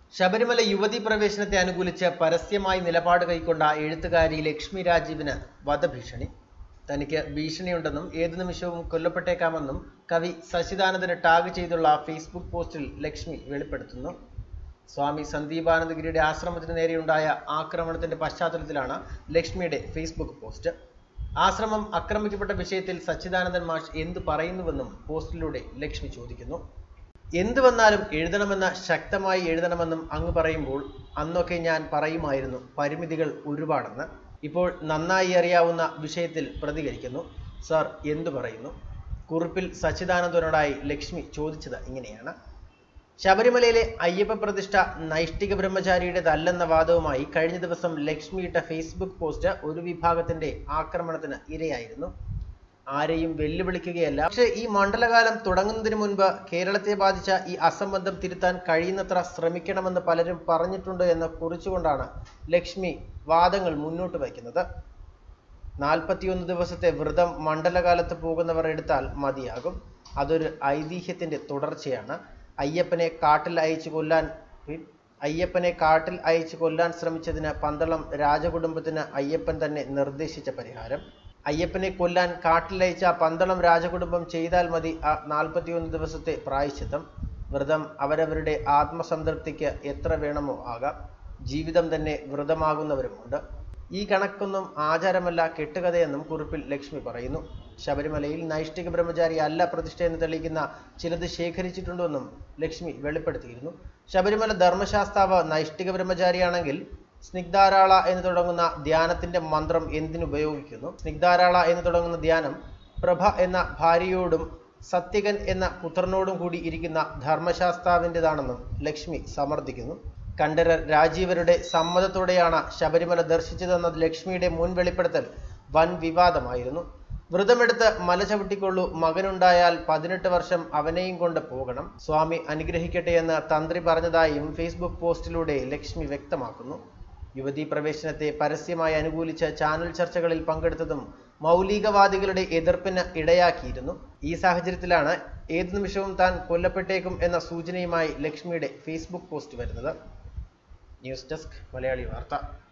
ശബരിമല യുവതി പ്രവേശനത്തെ അനുകൂലിച്ച് പരസ്യമായി നിലപാട് കൈക്കൊണ്ട എഴുത്തുകാരി ലക്ഷ്മി രാജീവിന് വധഭീഷണി തനിക്ക് ഭീഷണിയുണ്ടെന്നും ഏതു നിമിഷവും കൊല്ലപ്പെട്ടേക്കാമെന്നും കവി സച്ചിദാനന്ദന് ടാഗ് ചെയ്തുള്ള ഫേസ്ബുക്ക് പോസ്റ്റിൽ ലക്ഷ്മി വെളിപ്പെടുത്തുന്നു സ്വാമി സന്ദീപാനന്ദഗിരിയുടെ ആശ്രമത്തിന് നേരെയുണ്ടായ ആക്രമണത്തിന്റെ പശ്ചാത്തലത്തിലാണ് ലക്ഷ്മിയുടെ ഫേസ്ബുക്ക് പോസ്റ്റ് ആശ്രമം ആക്രമിക്കപ്പെട്ട വിഷയത്തിൽ സച്ചിദാനന്ദൻ മാഷ് എന്തു പറയുന്നുവെന്നും പോസ്റ്റിലൂടെ ലക്ഷ്മി ചോദിക്കുന്നു എന്തു വന്നാലും എഴുതണമെന്ന് ശക്തമായി എഴുതണമെന്നും അങ്ങ് പറയുമ്പോൾ അന്നൊക്കെ ഞാൻ പറയുമായിരുന്നു പരിമിതികൾ ഒരുപാടെന്ന് ഇപ്പോൾ നന്നായി അറിയാവുന്ന വിഷയത്തിൽ പ്രതികരിക്കുന്നു സാർ എന്തു പറയുന്നു കുറിപ്പിൽ സച്ചിദാനന്ദനോടായി ലക്ഷ്മി ചോദിച്ചത് ഇങ്ങനെയാണ് ശബരിമലയിലെ അയ്യപ്പ പ്രതിഷ്ഠ നൈഷ്ഠിക ബ്രഹ്മചാരിയുടേതല്ലെന്ന വാദവുമായി കഴിഞ്ഞ ദിവസം ലക്ഷ്മി ഇട്ട ഫേസ്ബുക്ക് പോസ്റ്റ് ഒരു വിഭാഗത്തിന്റെ ആക്രമണത്തിന് ഇരയായിരുന്നു ആരെയും വെല്ലുവിളിക്കുകയല്ല പക്ഷേ ഈ മണ്ഡലകാലം തുടങ്ങുന്നതിന് മുൻപ് കേരളത്തെ ബാധിച്ച ഈ അസംബന്ധം തിരുത്താൻ കഴിയുന്നത്ര ശ്രമിക്കണമെന്ന് പലരും പറഞ്ഞിട്ടുണ്ട് എന്ന് കുറിച്ചുകൊണ്ടാണ് ലക്ഷ്മി വാദങ്ങൾ മുന്നോട്ട് വയ്ക്കുന്നത് നാൽപ്പത്തിയൊന്ന് ദിവസത്തെ വ്രതം മണ്ഡലകാലത്ത് പോകുന്നവർ എടുത്താൽ മതിയാകും അതൊരു ഐതിഹ്യത്തിന്റെ തുടർച്ചയാണ് അയ്യപ്പനെ കാട്ടിൽ അയച്ചു കൊല്ലാൻ അയ്യപ്പനെ കാട്ടിൽ അയച്ചു കൊല്ലാൻ ശ്രമിച്ചതിന് പന്തളം രാജകുടുംബത്തിന് അയ്യപ്പൻ തന്നെ നിർദ്ദേശിച്ച പരിഹാരം അയ്യപ്പനെ കൊല്ലാൻ കാട്ടിലയച്ച പന്തളം രാജകുടുംബം ചെയ്താൽ മതി ആ നാൽപ്പത്തിയൊന്ന് ദിവസത്തെ പ്രായശ്ചിത്തം വ്രതം അവരവരുടെ ആത്മസംതൃപ്തിക്ക് എത്ര വേണമോ ആകാം ജീവിതം തന്നെ വ്രതമാകുന്നവരുമുണ്ട് ഈ കണക്കൊന്നും ആചാരമല്ല കെട്ടുകഥയെന്നും കുറിപ്പിൽ ലക്ഷ്മി പറയുന്നു ശബരിമലയിൽ നൈഷ്ഠിക ബ്രഹ്മചാരി അല്ല പ്രതിഷ്ഠയെന്ന് തെളിയിക്കുന്ന ചിലത് ശേഖരിച്ചിട്ടുണ്ടെന്നും ലക്ഷ്മി വെളിപ്പെടുത്തിയിരുന്നു ശബരിമല ധർമ്മശാസ്താവ് നൈഷ്ഠിക ബ്രഹ്മചാരിയാണെങ്കിൽ സ്നിഗ്ധാരാള എന്ന് തുടങ്ങുന്ന ധ്യാനത്തിന്റെ മന്ത്രം എന്തിനുപയോഗിക്കുന്നു സ്നിഗ്ധാരാള എന്ന് തുടങ്ങുന്ന ധ്യാനം പ്രഭ എന്ന ഭാര്യയോടും സത്യകൻ എന്ന പുത്രനോടും കൂടി ഇരിക്കുന്ന ധർമ്മശാസ്താവിൻ്റെതാണെന്നും ലക്ഷ്മി സമർത്ഥിക്കുന്നു കണ്ഠരർ രാജീവരുടെ സമ്മതത്തോടെയാണ് ശബരിമല ദർശിച്ചതെന്ന ലക്ഷ്മിയുടെ മുൻ വെളിപ്പെടുത്തൽ വൻ വിവാദമായിരുന്നു വ്രതമെടുത്ത് മല ചവിട്ടിക്കൊള്ളൂ മകനുണ്ടായാൽ പതിനെട്ട് വർഷം അവനെയും കൊണ്ട് പോകണം സ്വാമി അനുഗ്രഹിക്കട്ടെ എന്ന് തന്ത്രി പറഞ്ഞതായും ഫേസ്ബുക്ക് പോസ്റ്റിലൂടെ ലക്ഷ്മി വ്യക്തമാക്കുന്നു യുവതീ പ്രവേശനത്തെ പരസ്യമായി അനുകൂലിച്ച ചാനൽ ചർച്ചകളിൽ പങ്കെടുത്തതും മൗലികവാദികളുടെ എതിർപ്പിന് ഇടയാക്കിയിരുന്നു ഈ സാഹചര്യത്തിലാണ് ഏതു നിമിഷവും താൻ കൊല്ലപ്പെട്ടേക്കും എന്ന സൂചനയുമായി ലക്ഷ്മിയുടെ ഫേസ്ബുക്ക് പോസ്റ്റ് വരുന്നത് ന്യൂസ് ഡെസ്ക് മലയാളി വാർത്ത